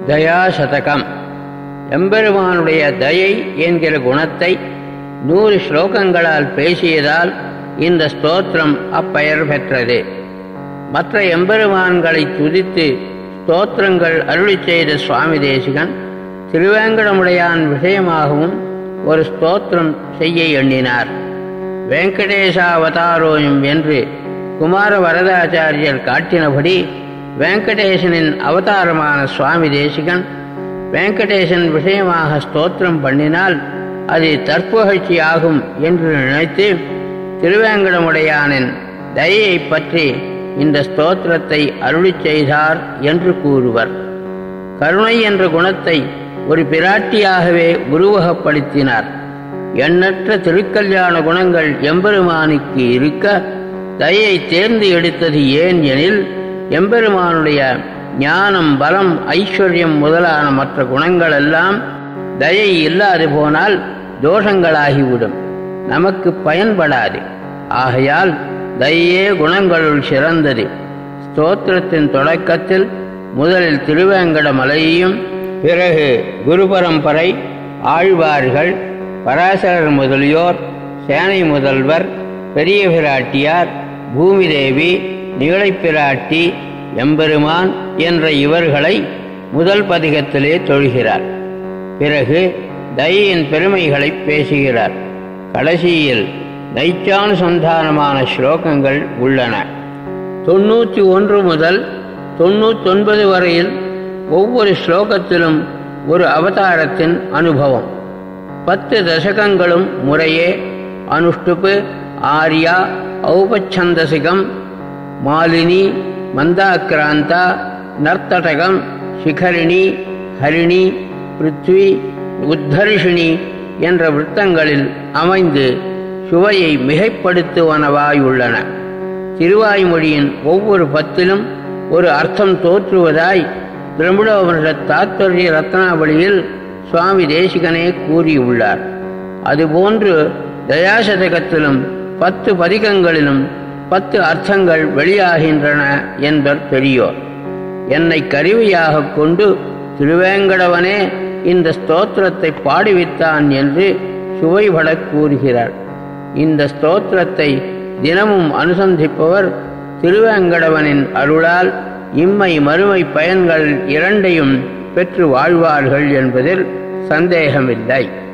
தயாசதகம் எம்பெருமானுடைய தயை என்கிற குணத்தை நூறு ஸ்லோகங்களால் பேசியதால் இந்த ஸ்தோத்திரம் அப்பெயர் பெற்றது மற்ற எம்பெருமான்களை துதித்து ஸ்தோத்திரங்கள் அருளி செய்த சுவாமி தேசிகன் திருவேங்கடமுடையான் விஷயமாகவும் ஒரு ஸ்தோத்திரம் செய்ய எண்ணினார் வெங்கடேசாவதாரோயம் என்று குமார வரதாச்சாரியர் காட்டினபடி வெங்கடேசனின் அவதாரமான சுவாமி தேசிகன் வெங்கடேசன் விஷயமாக ஸ்தோத்திரம் பண்ணினால் அது தற்புகழ்ச்சியாகும் என்று நினைத்து திருவேங்கடமுடையானின் தயையை பற்றி இந்த ஸ்தோத்திரத்தை அருளி செய்தார் என்று கூறுவர் கருணை என்ற குணத்தை ஒரு பிராட்டியாகவே உருவகப்படுத்தினார் எண்ணற்ற திருக்கல்யாண குணங்கள் எம்பெருமானுக்கு இருக்க தயை தேர்ந்து எடுத்தது ஏன் எனில் எம்பெருமானுடைய ஞானம் பலம் ஐஸ்வர்யம் முதலான மற்ற குணங்கள் எல்லாம் தயை இல்லாது போனால் தோஷங்களாகிவிடும் நமக்கு பயன்படாது ஆகையால் தயையே குணங்களுள் சிறந்தது ஸ்தோத்திரத்தின் தொடக்கத்தில் முதலில் திருவேங்கட மலையையும் பிறகு குரு பரம்பரை ஆழ்வார்கள் பராசரர் முதலியோர் சேனை முதல்வர் பெரிய பிராட்டியார் பூமிதேவி நீளைப்பிராட்டி எம்பெருமான் என்ற இவர்களை முதல் பதிகத்திலே தொழுகிறார் பிறகு தயையின் பெருமைகளை பேசுகிறார் கடைசியில் நைச்சானுசந்தானமான ஸ்லோகங்கள் உள்ளன தொண்ணூற்றி ஒன்று முதல் தொண்ணூத்தொன்பது வரையில் ஒவ்வொரு ஸ்லோகத்திலும் ஒரு அவதாரத்தின் அனுபவம் பத்து தசகங்களும் முறையே அனுஷ்டுப்பு ஆர்யா ஔபச்சந்தசிகம் மாலினி மந்தாக்கிராந்தா நர்த்தடகம் சிகரிணி ஹரிணி பிருத்வி உத்தர்ஷினி என்ற விருத்தங்களில் அமைந்து சுவையை மிகைப்படுத்துவனவாயுள்ளன திருவாய்மொழியின் ஒவ்வொரு பத்திலும் ஒரு அர்த்தம் தோற்றுவதாய் பிரம்மணோபனிஷ தாத்பரிய ரத்னாவளியில் சுவாமி தேசிகனே கூறியுள்ளார் அதுபோன்று தயாசதகத்திலும் பத்து பதிகங்களிலும் பத்து அர்த்தங்கள் வெளியாகின்றன என்பர் பெரியோர் என்னை கருவியாக கொண்டு திருவேங்கடவனே இந்த ஸ்தோத்திரத்தை பாடுவித்தான் என்று சுவைபடக் கூறுகிறார் இந்த ஸ்தோத்திரத்தை தினமும் அனுசந்திப்பவர் திருவேங்கடவனின் அருளால் இம்மை மறுமை பயன்கள் இரண்டையும் பெற்று வாழ்வார்கள் என்பதில் சந்தேகமில்லை